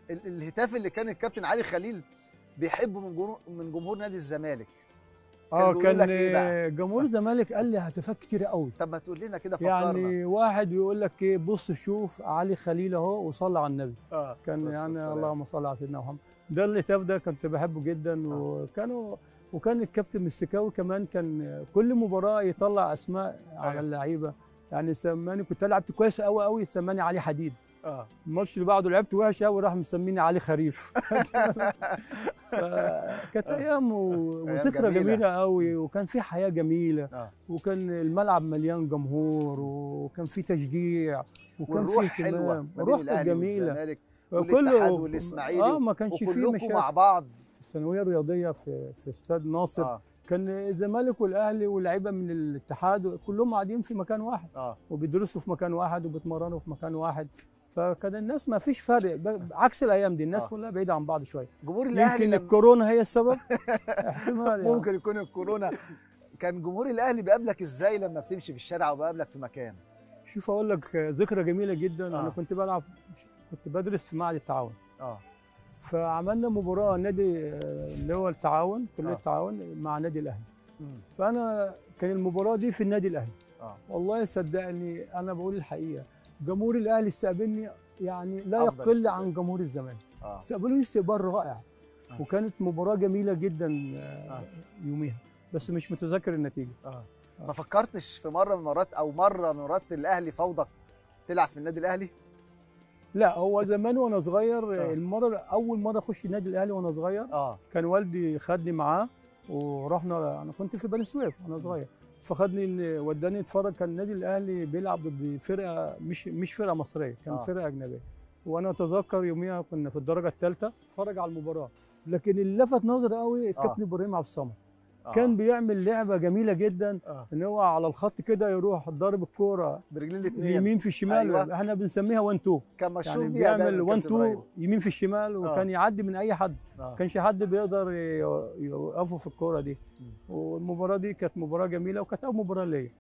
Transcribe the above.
ال- الهتاف اللي كان الكابتن علي خليل بيحبه من جمهور من جمهور نادي الزمالك اه بيقولوا كان لك إيه بقى؟ جمهور الزمالك قال لي هتفات كتير قوي طب ما تقول لنا كده فكرنا يعني واحد بيقول لك ايه بص شوف علي خليل اهو وصلى على النبي اه كان بس يعني السلام. اللهم صل على سيدنا محمد ده الهتاف ده كنت بحبه جدا آه. وكانوا وكان الكابتن مستكاوي كمان كان كل مباراه يطلع اسماء على أيوة. اللعيبه يعني سماني كنت لعبت كويس قوي قوي سماني علي حديد اه الماتش اللي بعده لعبت وحش قوي راح مسميني علي خريف فكانت ايام و- أيام وذكرى جميلة. جميله قوي وكان في حياه جميله اه وكان الملعب مليان جمهور وكان في تشجيع وكان في والروح حلوه اهتمام ما بين روح الاهلي جميله والزمالك وكله- والاتحاد والإسماعيلي اه ما كانش فيه وكلكم مشاكل مع بعض الثانويه الرياضيه في في استاد ناصر اه كان الزمالك والاهلي واللعيبه من الاتحاد كلهم قاعدين في مكان واحد اه وبيدرسوا في مكان واحد وبيتمرنوا في مكان واحد فكان الناس ما فيش فرق ب- عكس الايام دي الناس آه. كلها بعيده عن بعض شويه جمهور الاهلي يمكن لما الكورونا هي السبب احتمال يعني. ممكن يكون الكورونا كان جمهور الاهلي بيقابلك ازاي لما بتمشي في الشارع وبيقابلك في مكان شوف اقول لك ذكرى جميله جدا آه. انا كنت بلعب كنت بدرس في معهد التعاون اه فعملنا مباراه نادي آه، اللي هو التعاون كليه آه. التعاون مع نادي الاهلي مم. فانا كان المباراه دي في النادي الاهلي اه والله صدقني انا بقول الحقيقه جمهور الاهلي استقبلني يعني لا أفضل يقل استقبال. عن جمهور الزمالك اه استقبلوني استقبال رائع آه. وكانت مباراه جميله جدا آه، آه. يوميها بس مش متذكر النتيجه اه آه. ما فكرتش في مره من المرات او مره من مرات الاهلي فوضك تلعب في النادي الاهلي لا هو زمان وانا صغير آه. المره اول مره اخش النادي الاهلي وانا صغير اه كان والدي خدني معاه ورحنا انا كنت في بني سويف وانا صغير فخدني وداني اتفرج كان النادي الاهلي بيلعب ضد فرقه مش مش فرقه مصريه كان آه. آه. فرقه اجنبيه وانا اتذكر يوميها كنا في الدرجه الثالثه اتفرج على المباراه لكن اللي لفت نظري قوي الكابتن ابراهيم عبد الصمد آه. كان بيعمل لعبه جميله جدا اه ان هو على الخط كده يروح ضارب الكوره برجلين الاثنين يمين في الشمال أيوة. أيوة. احنا بنسميها 1 2 كان مشهور يعني بيها بيعمل دايما 1 كابتن إبراهيم. 2 يمين في الشمال وكان يعدي من اي حد آه. كانش حد بيقدر ي- يوقفه في الكوره دي مم. والمباراه دي كانت مباراه جميله وكانت اول مباراه ليا